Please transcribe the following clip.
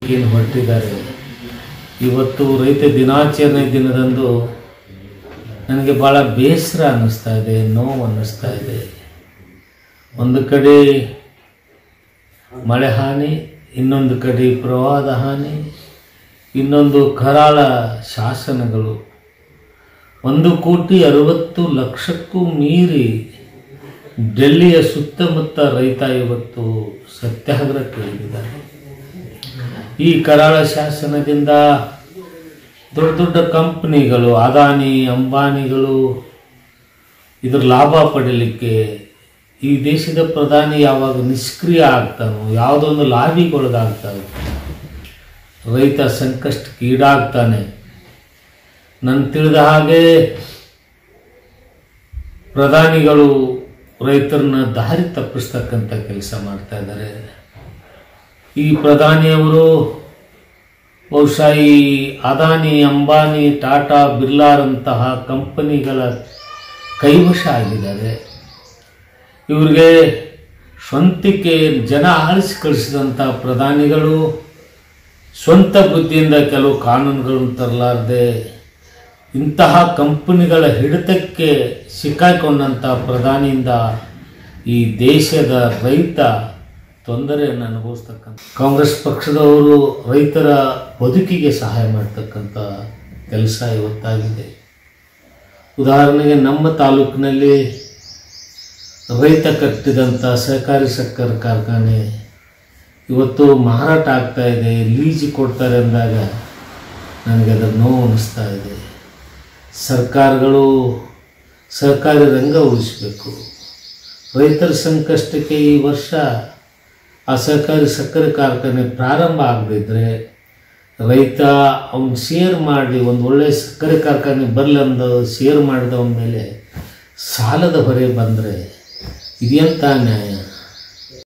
ಏನು ಹೊರಟಿದ್ದಾರೆ ಇವತ್ತು ರೈತ ದಿನಾಚರಣೆ ದಿನದಂದು ನನಗೆ ಭಾಳ ಬೇಸರ ಅನ್ನಿಸ್ತಾ ಇದೆ ನೋವು ಅನ್ನಿಸ್ತಾ ಇದೆ ಒಂದು ಕಡೆ ಮಳೆ ಹಾನಿ ಇನ್ನೊಂದು ಕಡೆ ಪ್ರವಾಹದ ಹಾನಿ ಇನ್ನೊಂದು ಕರಾಳ ಶಾಸನಗಳು ಒಂದು ಕೋಟಿ ಅರವತ್ತು ಲಕ್ಷಕ್ಕೂ ಮೀರಿ ಡೆಲ್ಲಿಯ ಸುತ್ತಮುತ್ತ ರೈತ ಇವತ್ತು ಸತ್ಯಾಗ್ರಹಕ್ಕೆ ಇಳಿದಿದ್ದಾರೆ ಈ ಕರಾಳ ಶಾಸನದಿಂದ ದೊಡ್ಡ ದೊಡ್ಡ ಕಂಪ್ನಿಗಳು ಅದಾನಿ ಅಂಬಾನಿಗಳು ಇದ್ರ ಲಾಭ ಪಡೀಲಿಕ್ಕೆ ಈ ದೇಶದ ಪ್ರಧಾನಿ ಯಾವಾಗ ನಿಷ್ಕ್ರಿಯ ಆಗ್ತಾನೋ ಯಾವುದೊಂದು ಲಾಭಿಗೊಳಗಾಗ್ತಾನೋ ರೈತ ಸಂಕಷ್ಟಕ್ಕೆ ಈಡಾಗ್ತಾನೆ ನನ್ನ ತಿಳಿದ ಹಾಗೆ ಪ್ರಧಾನಿಗಳು ರೈತರನ್ನ ದಾರಿ ತಪ್ಪಿಸ್ತಕ್ಕಂಥ ಕೆಲಸ ಮಾಡ್ತಾ ಇದ್ದಾರೆ ಈ ಪ್ರಧಾನಿಯವರು ಬಹುಶಃ ಈ ಅದಾನಿ ಅಂಬಾನಿ ಟಾಟಾ ಬಿರ್ಲಾರಂತಹ ಕಂಪನಿಗಳ ಕೈವಶ ಆಗಿದ್ದಾರೆ ಇವ್ರಿಗೆ ಸ್ವಂತಕ್ಕೆ ಜನ ಆಳಿಸಿ ಕಳಿಸಿದಂಥ ಪ್ರಧಾನಿಗಳು ಸ್ವಂತ ಬುದ್ಧಿಯಿಂದ ಕೆಲವು ಕಾನೂನುಗಳನ್ನು ತರಲಾರ್ದೆ ಇಂತಹ ಕಂಪನಿಗಳ ಹಿಡಿತಕ್ಕೆ ಸಿಕ್ಕಾಕೊಂಡಂಥ ಪ್ರಧಾನಿಯಿಂದ ಈ ದೇಶದ ರೈತ ತೊಂದರೆಯನ್ನು ಅನುಭವಿಸ್ತಕ್ಕಂಥ ಕಾಂಗ್ರೆಸ್ ಪಕ್ಷದವರು ರೈತರ ಬದುಕಿಗೆ ಸಹಾಯ ಮಾಡ್ತಕ್ಕಂಥ ಕೆಲಸ ಇವತ್ತಾಗಿದೆ ಉದಾಹರಣೆಗೆ ನಮ್ಮ ತಾಲೂಕಿನಲ್ಲಿ ರೈತ ಕಟ್ಟಿದಂಥ ಸಹಕಾರಿ ಸಕ್ಕರೆ ಕಾರ್ಖಾನೆ ಇವತ್ತು ಮಾರಾಟ ಆಗ್ತಾ ಇದೆ ಲೀಜಿ ಕೊಡ್ತಾರೆ ಅಂದಾಗ ನನಗೆ ಅದರ ನೋವು ಅನ್ನಿಸ್ತಾ ಇದೆ ಸರ್ಕಾರಗಳು ಸಹಕಾರಿ ರಂಗ ಉಳಿಸಬೇಕು ರೈತರ ಸಂಕಷ್ಟಕ್ಕೆ ಈ ವರ್ಷ ಆ ಸಹಕಾರಿ ಸಕ್ಕರೆ ಕಾರ್ಖಾನೆ ಪ್ರಾರಂಭ ಆಗದಿದ್ದರೆ ರೈತ ಅವ್ನು ಶೇರ್ ಮಾಡಿ ಒಂದು ಒಳ್ಳೆಯ ಸಕ್ಕರೆ ಕಾರ್ಖಾನೆ ಬರಲಿ ಅಂದು ಶೇರ್ ಮಾಡಿದವನ ಮೇಲೆ ಸಾಲದ ಹೊರೆ ಬಂದರೆ ಇದೆಂಥ ನ್ಯಾಯ